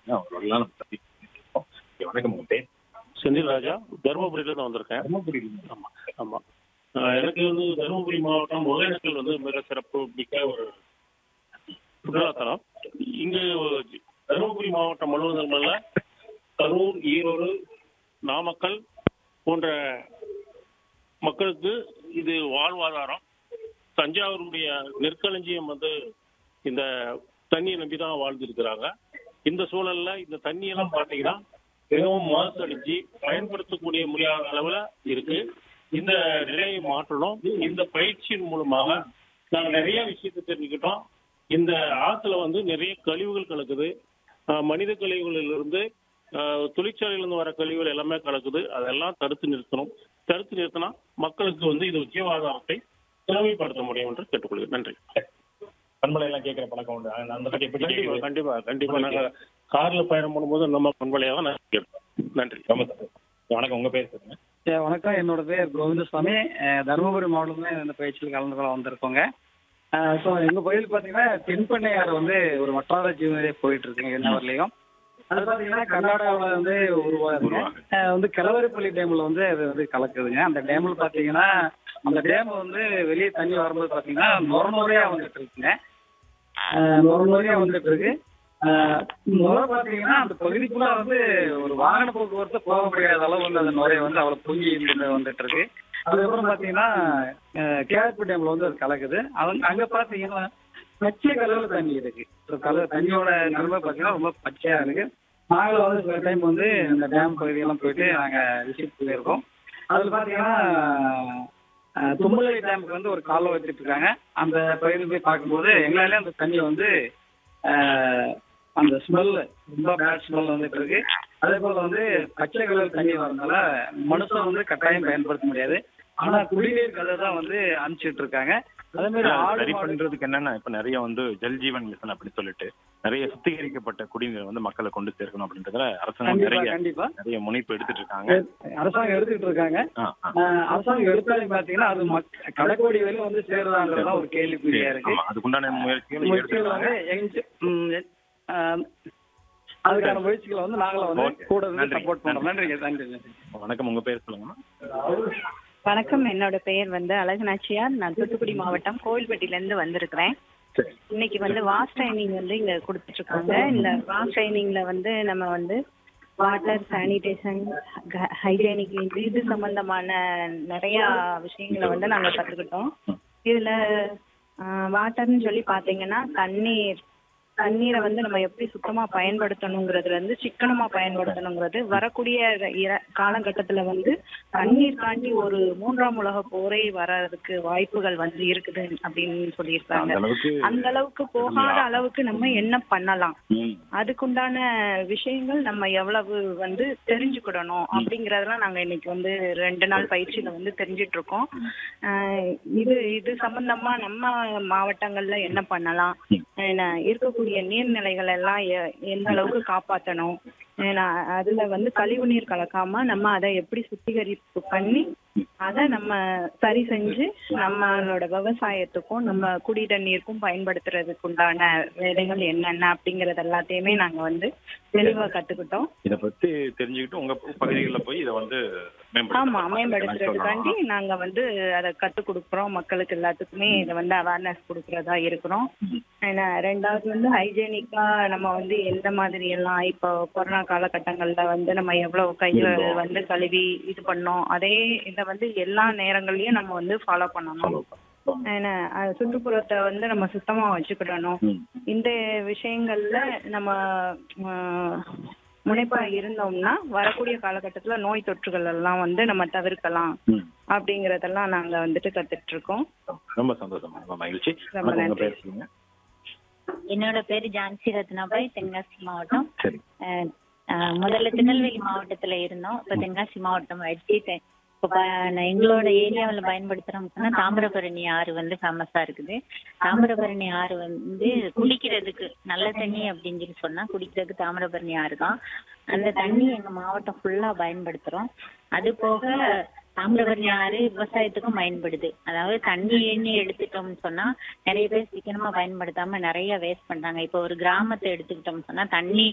இருக்காங்க அவர்களெல்லாம் நம்ம சந்திக்க இருக்கோம் ஓகே, வணக்கம் உங்க பேர் செந்தில் ராஜா தருமபுரியில இருந்து வந்திருக்கேன் தர்மபுரி ஆமா ஆமா ஆஹ் எனக்கு வந்து தருமபுரி மாவட்டம் ஒகேனக்கல் வந்து மிக சிறப்பு மிக்க ஒரு சுற்றுலாத்தலம் இங்கு தருமபுரி மாவட்டம் முழுவதும் அல்ல கரூர் ஈரோடு நாமக்கல் போன்ற மக்களுக்கு இது வாழ்வாதாரம் தஞ்சாவூருடைய நெற்களஞ்சியம் வந்து இந்த தண்ணியை நம்பி தான் வாழ்ந்துருக்கிறாங்க இந்த சூழல்ல இந்த தண்ணியெல்லாம் பார்த்தீங்கன்னா மிகவும் மாசடைஞ்சு பயன்படுத்தக்கூடிய முடியாத அளவுல இருக்கு இந்த நிலையை மாற்றணும் இந்த பயிற்சியின் மூலமாக நாங்க நிறைய விஷயத்தை தெரிஞ்சுக்கிட்டோம் இந்த ஆத்துல வந்து நிறைய கழிவுகள் கலக்குது ஆஹ் மனித கழிவுகளில் இருந்து ஆஹ் தொழிற்சாலையிலிருந்து வர கழிவுகள் எல்லாமே கலக்குது அதெல்லாம் தடுத்து நிறுத்தணும் தடுத்து நிறுத்தினா மக்களுக்கு வந்து இது ஜீவாதாரத்தை திறமைப்படுத்த முடியும் என்று கேட்டுக்கொள்கிறேன் நன்றி பண்பலை எல்லாம் கேட்கிற பழக்கம் உண்டு அந்த- அந்த பத்தி எப்படி கண்டிப்பா கேட்குது? கண்டிப்பா கண்டிப்பா நாங்க கார்ல பயணம் பண்ணும்போது நம்ம பண்பலையாக தான் நான் கேட்போம் நன்றி ரொம்ப சந்தோஷம். வணக்கம் உங்க பேர் சொல்லுங்க ஏ, வணக்கம் என்னோட பேர் கோவிந்தசாமி அஹ், தருமபுரி மாவட்டத்துல இந்த பயிற்சியில் கலந்து கொள்ள வந்திருக்கோங்க ஸோ எங்க பகுதியில் பார்த்தீங்கன்னா தென்பண்ணையாறு வந்து ஒரு வட்டார ஜீவனே போயிட்டு இருக்குங்க என்ன வரலையும் அது பார்த்தீங்கன்னா கர்நாடகாவில் வந்து உருவாகுங்க அஹ், வந்து கிளவரிப்பள்ளி டேம்ல வந்து அது வந்து கலக்குதுங்க அந்த டேம்ல பார்த்தீங்கன்னா அந்த டேம் வந்து வெளியே தண்ணி வரும்போது பார்த்தீங்கன்னா நுர நுறையா வந்துட்டு இருக்குங்க அஹ், நுர நுறையா வந்துட்டு இருக்கு ஆஹ் நுரை பாத்தீங்கன்னா அந்த பகுதிக்குள்ள வந்து ஒரு வாகன போக்குவரத்து போக முடியாத அளவு வந்து அந்த நுரை வந்து அவ்வளவு பொங்கி இருந்து வந்துட்டு இருக்கு அதுக்கப்புறம் பாத்தீங்கன்னா கேஆர்பி டேம்ல வந்து அது கலக்குது அவங்க அங்க பாத்தீங்கன்னா பச்சை கலர்ல தண்ணி இருக்கு கலர் தண்ணியோட நிலைமை பாத்தீங்கன்னா ரொம்ப பச்சையா இருக்கு நாங்களும் வந்து சில டைம் வந்து இந்த டேம் பகுதியெல்லாம் போயிட்டு நாங்க விசிட் பண்ணியிருக்கோம் அதுல பாத்தீங்கன்னா ஆஹ் தும்பலி டேமுக்கு வந்து ஒரு கால்வாய் வச்சுட்டு இருக்காங்க அந்த பகுதியில் போய் பார்க்கும்போது எங்களாலே அந்த தண்ணி வந்து ஆஹ் அந்த ஸ்மெல் ரொம்ப பேட் ஸ்மெல் வந்துட்டு இருக்கு அதே போல வந்து பச்சை கலர் தண்ணி வரதுனால மனுஷன் வந்து கட்டாயம் பயன்படுத்த முடியாது ஆனா குடிநீர் கதை தான் வந்து அனுப்பிச்சிட்டு இருக்காங்க அதே மாதிரி ஆடு சரி மாடு- பண்றதுக்கு என்னன்னா இப்ப நிறைய வந்து ஜல் ஜீவன் மிஷன் அப்படின்னு சொல்லிட்டு நிறைய சுத்திகரிக்கப்பட்ட குடிநீரை வந்து மக்களை கொண்டு சேர்க்கணும் அப்படின்றதுல அரசாங்கம் கண்டிப்பா நிறைய கண்டிப்பா நிறைய முனைப்பு எடுத்துட்டு இருக்காங்க அரசாங்கம் எடுத்துக்கிட்டு இருக்காங்க ஆ, ஆ. ஆஹ் அரசாங்கம் எடுத்தாலும் பாத்தீங்கன்னா அது மக்- கடைக்கோடி வரையும் வந்து சேருதாங்கிறதுதான் ஒரு கேள்விக்குறியா இருக்கு ஆமா அதுக்குண்டான முயற்சிகள் முயற்சிகள் எடுத்துருக்காங்க வந்து எங்க- ம், எ- ஆஹ் அதுக்கான முயற்சிகளை வந்து நாங்களும் வந்து Okay. கூட இருந்து நன்றி. சப்போர்ட் பண்றோம் நன்றிங்க நன்றி நன்றி வணக்கம் உங்க பேர் சொல்லுங்கம்மா வணக்கம் என்னோட பெயர் வந்து அழகுநாச்சியார் நான் தூத்துக்குடி மாவட்டம் கோவில்பட்டியில இருந்து வந்திருக்கிறேன் சரி இன்னைக்கு வந்து வாஸ் ட்ரைனிங் வந்து இங்க கொடுத்துட்டு இருக்காங்க இந்த வாஸ் ட்ரைனிங்ல வந்து நம்ம வந்து வாட்டர் சானிடேஷன் ஹைஜீனிக் இது சம்பந்தமான நிறைய விஷயங்களை வந்து நாங்க கத்துக்கிட்டோம் இதுல வாட்டர்னு சொல்லி பாத்தீங்கன்னா தண்ணீர் தண்ணீரை வந்து நம்ம எப்படி சுத்தமா பயன்படுத்தணுங்கிறதுல இருந்து சிக்கனமா பயன்படுத்தணுங்கிறது வரக்கூடிய இர- காலகட்டத்துல வந்து தண்ணீர் தாண்டி ஒரு மூன்றாம் உலக போரே வர்றதுக்கு வாய்ப்புகள் வந்து இருக்குது அப்படின்னு அந்த சொல்லியிருக்காங்க அளவுக்கு அந்த அளவுக்கு போகாத அளவுக்கு நம்ம என்ன பண்ணலாம் ம். அதுக்குண்டான விஷயங்கள் நம்ம எவ்வளவு வந்து தெரிஞ்சுக்கிடணும் அப்படிங்கறதெல்லாம் நாங்க இன்னைக்கு வந்து ரெண்டு நாள் பயிற்சியில வந்து தெரிஞ்சிட்டு இருக்கோம் ஆஹ் இது இது சம்பந்தமா நம்ம மாவட்டங்கள்ல என்ன பண்ணலாம் ஏன்னா இருக்கக்கூடிய நீர்நிலைகள் எல்லாம் எ- எந்த அளவுக்கு காப்பாத்தணும் ஏன்னா அதுல வந்து கழிவு நீர் கலக்காம நம்ம அதை எப்படி சுத்திகரிப்பு பண்ணி அதை நம்ம சரி செஞ்சு நம்மளோட விவசாயத்துக்கும் நம்ம குடி தண்ணீருக்கும் பயன்படுத்துறதுக்கு உண்டான வேலைகள் என்னென்ன அப்படிங்கறது எல்லாத்தையுமே நாங்க வந்து தெளிவா கத்துக்கிட்டோம் இத பத்தி தெரிஞ்சுக்கிட்டு உங்க பகுதிகளில் போய் இதை வந்து ஆமா மேம்படுத்தலாம். மேம்படுத்துறதுக்காண்டி நாங்க வந்து அதை கத்து கொடுக்குறோம் மக்களுக்கு எல்லாத்துக்குமே இதை வந்து அவேர்னஸ் கொடுக்கறதா இருக்கிறோம் ஏன்னா ரெண்டாவது வந்து ஹைஜீனிக்கா நம்ம வந்து எந்த மாதிரி எல்லாம் இப்போ கொரோனா காலகட்டங்கள்ல வந்து நம்ம எவ்வளவு கைகள் வந்து கழுவி இது பண்ணோம் அதே இதை வந்து எல்லா நேரங்கள்லயும் நம்ம வந்து ஃபாலோ பண்ணணும் ஏன்னா அது சுற்றுப்புறத்தை வந்து நம்ம சுத்தமா வச்சுக்கிடணும் ம். இந்த விஷயங்கள்ல நம்ம ஆஹ், முனைப்பா இருந்தோம்னா வரக்கூடிய காலகட்டத்துல நோய் தொற்றுகள் எல்லாம் வந்து நம்ம தவிர்க்கலாம் ம். அப்படிங்கறதெல்லாம் நாங்க வந்துட்டு கத்துட்டு இருக்கோம் ரொம்ப சந்தோஷம் ரொம்ப மகிழ்ச்சி ரொம்ப வணக்கம், உங்க நன்றி. பேர் சொல்லுங்க என்னோட பேரு ஜான்சி ரத்னாபாய் தென்காசி மாவட்டம் சரி அஹ், அஹ், முதல்ல திருநெல்வேலி மாவட்டத்துல இருந்தோம் இப்ப தென்காசி மாவட்டம் ஆயிடுச்சு தெ- இப்ப ப- நான் எங்களோட ஏரியாவுல பயன்படுத்துறோம்னா தாமிரபரணி ஆறு வந்து ஃபேமஸா இருக்குது தாமிரபரணி ஆறு வந்து குடிக்கிறதுக்கு நல்ல தண்ணி அப்படின்னு சொல்லி சொன்னா குடிக்கிறதுக்கு தாமிரபரணி ஆறு தான் அந்த தண்ணி எங்க மாவட்டம் ஃபுல்லா பயன்படுத்துறோம் அது போக தாமிரபரணி ஆறு விவசாயத்துக்கும் பயன்படுது அதாவது தண்ணி எண்ணி எடுத்துட்டோம்னு சொன்னா நிறைய பேர் சீக்கிரமா பயன்படுத்தாம நிறைய வேஸ்ட் பண்றாங்க இப்போ ஒரு கிராமத்தை எடுத்துக்கிட்டோம்னு சொன்னா தண்ணி